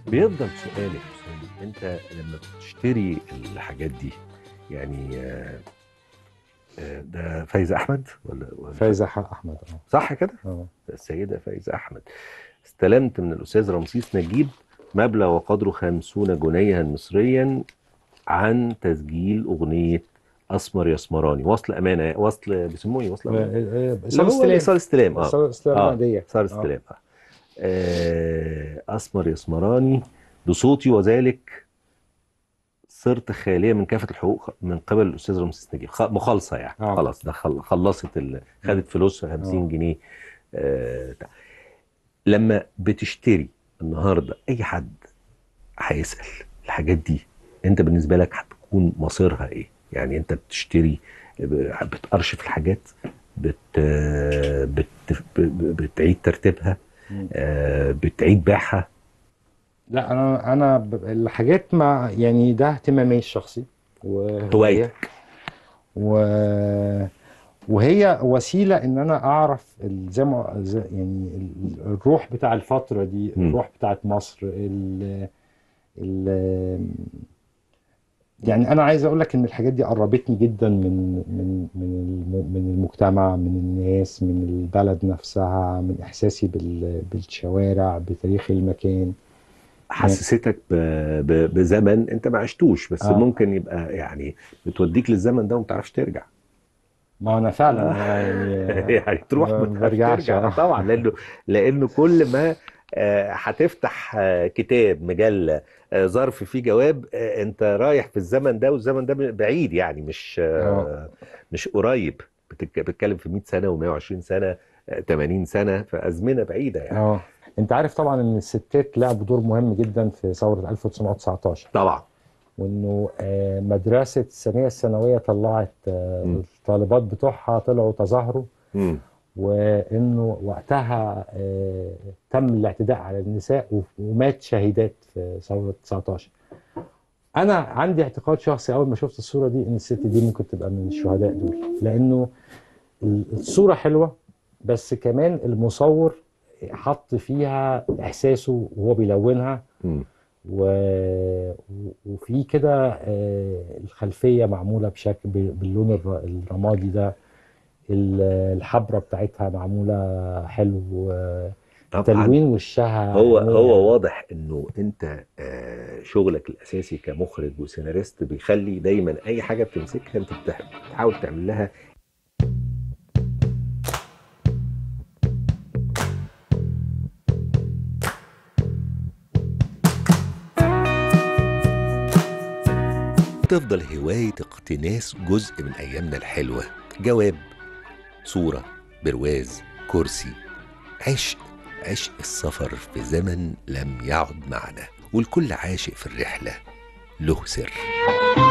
بيفضل سؤالك سؤالي انت لما بتشتري الحاجات دي يعني آه، آه، ده فايزه احمد ولا ولا- فايزة حق احمد اه صح كده اه السيده فايزه احمد استلمت من الاستاذ رمسيس نجيب مبلغ وقدره خمسون جنيها مصريا عن تسجيل اغنيه اسمر يسمراني وصل امانه وصل بيسموه ايه وصل امانه اللي ايصال هو استلام ايصال استلام اه ايصال استلام آه. عادية صار آه. استلام آه. آه، اسمر يسمراني بصوتي وذلك صرت خاليه من كافه الحقوق من قبل الاستاذ رمسيس نجيب خ- مخالصه يعني آه. خلاص ده خل- خلصت ال... خدت فلوسها 50 آه. جنيه آه، بتاع. لما بتشتري النهارده اي حد هيسال الحاجات دي انت بالنسبه لك هتكون مصيرها ايه؟ يعني انت بتشتري ب- بتأرشف الحاجات بت... بت... ب- بتعيد ترتيبها مم. آه، بتعيد بيعها لا انا انا ب- الحاجات مع يعني ده اهتمامي الشخصي وهواية هوايتك و وهي وسيله ان انا اعرف ال- زي ما زي- يعني ال- الروح بتاع الفتره دي مم. الروح بتاعت مصر ال ال يعني انا عايز اقول لك ان الحاجات دي قربتني جدا من من من الم- من المجتمع من الناس من البلد نفسها من احساسي بال- بالشوارع بتاريخ المكان حسستك ب... ب... بزمن انت ما عشتوش بس آه. ممكن يبقى يعني بتوديك للزمن ده وما تعرفش ترجع ما انا فعلا يعني يعني تروح ما ما تعرفش برجعش. ترجع طبعا لانه لانه كل ما آه، هتفتح آه، كتاب مجله آه، ظرف فيه جواب آه، انت رايح في الزمن ده والزمن ده بعيد يعني مش آه، مش قريب بتك- بتتكلم في 100 سنه و120 سنه آه، 80 سنه فازمنه بعيده يعني اه انت عارف طبعا ان الستات لعبوا دور مهم جدا في ثوره 1919 طبعا وانه آه، مدرسه الثانويه الثانويه طلعت آه، مم. الطالبات بتوعها طلعوا تظاهروا مم. وانه وقتها آه، تم الاعتداء على النساء و- ومات شهيدات في ثوره 19 انا عندي اعتقاد شخصي اول ما شفت الصوره دي ان الست دي ممكن تبقى من الشهداء دول لانه ال- الصوره حلوه بس كمان المصور حط فيها احساسه وهو بيلونها مم. و... و- وفي كده آه، الخلفيه معموله بشكل ب- باللون الر- الرمادي ده ال- الحبره بتاعتها معموله حلو آه، طبعا تلوين وشها هو عينيها. هو واضح انه انت آه، شغلك الاساسي كمخرج وسيناريست بيخلي دايما اي حاجه بتمسكها انت بتح- بتحاول تعمل لها تفضل هواية اقتناس جزء من أيامنا الحلوة جواب صورة برواز كرسي عشق عشق السفر في زمن لم يعد معنا والكل عاشق في الرحلة له سر